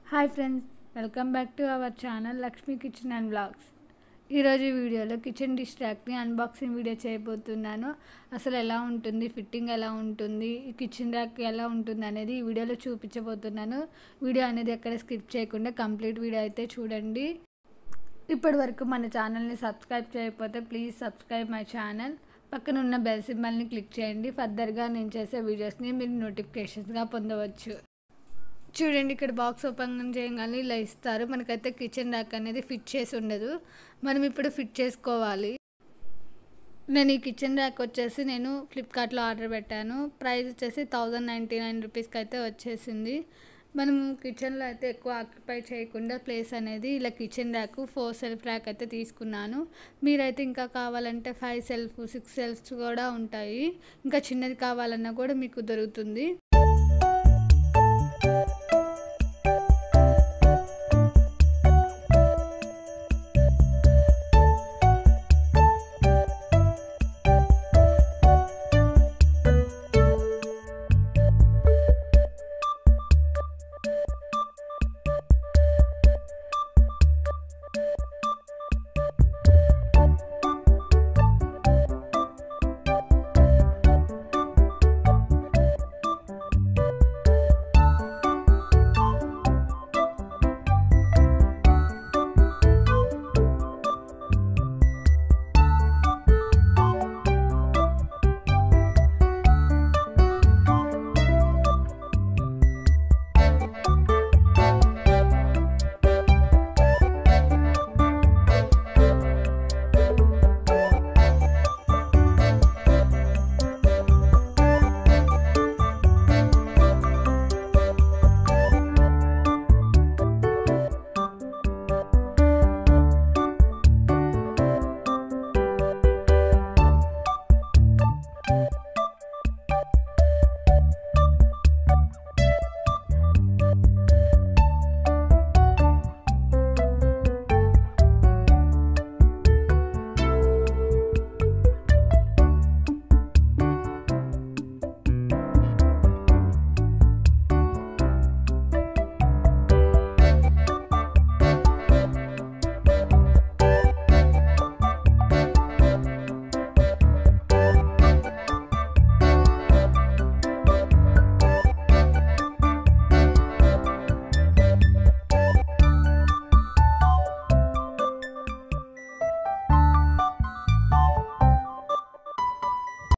hi friends welcome back to our channel Lakshmi kitchen and blogs ఈరోజు వీడియోలో kitchen dish ర్యాక్ని unboxing video చేయబోతున్నాను అసలు ఎలా ఉంటుంది ఫిట్టింగ్ ఎలా ఉంటుంది ఈ కిచెన్ ర్యాక్ ఎలా ఉంటుంది అనేది ఈ వీడియోలో చూపించబోతున్నాను వీడియో అనేది ఎక్కడ స్కిప్ చేయకుండా కంప్లీట్ వీడియో అయితే చూడండి ఇప్పటి వరకు మన ఛానల్ని సబ్స్క్రైబ్ చేయకపోతే ప్లీజ్ సబ్స్క్రైబ్ మై ఛానల్ పక్కన ఉన్న బెల్ సింబల్ని క్లిక్ చేయండి ఫర్దర్గా నేను చేసే వీడియోస్ని మీరు నోటిఫికేషన్స్గా పొందవచ్చు చూడండి ఇక్కడ బాక్స్ ఓపెన్ చేయగానే ఇలా ఇస్తారు మనకైతే కిచెన్ ర్యాక్ అనేది ఫిట్ చేసి ఉండదు మనం ఇప్పుడు ఫిట్ చేసుకోవాలి నేను ఈ కిచెన్ ర్యాక్ వచ్చేసి నేను ఫ్లిప్కార్ట్లో ఆర్డర్ పెట్టాను ప్రైస్ వచ్చేసి థౌజండ్ నైంటీ నైన్ రూపీస్కి అయితే వచ్చేసింది మనం కిచెన్లో అయితే ఎక్కువ ఆక్యుపై చేయకుండా ప్లేస్ అనేది ఇలా kitchen rack four shelf rack అయితే తీసుకున్నాను మీరైతే ఇంకా కావాలంటే ఫైవ్ సెల్ఫ్ సిక్స్ సెల్ఫ్స్ కూడా ఉంటాయి ఇంకా చిన్నది కావాలన్నా కూడా మీకు దొరుకుతుంది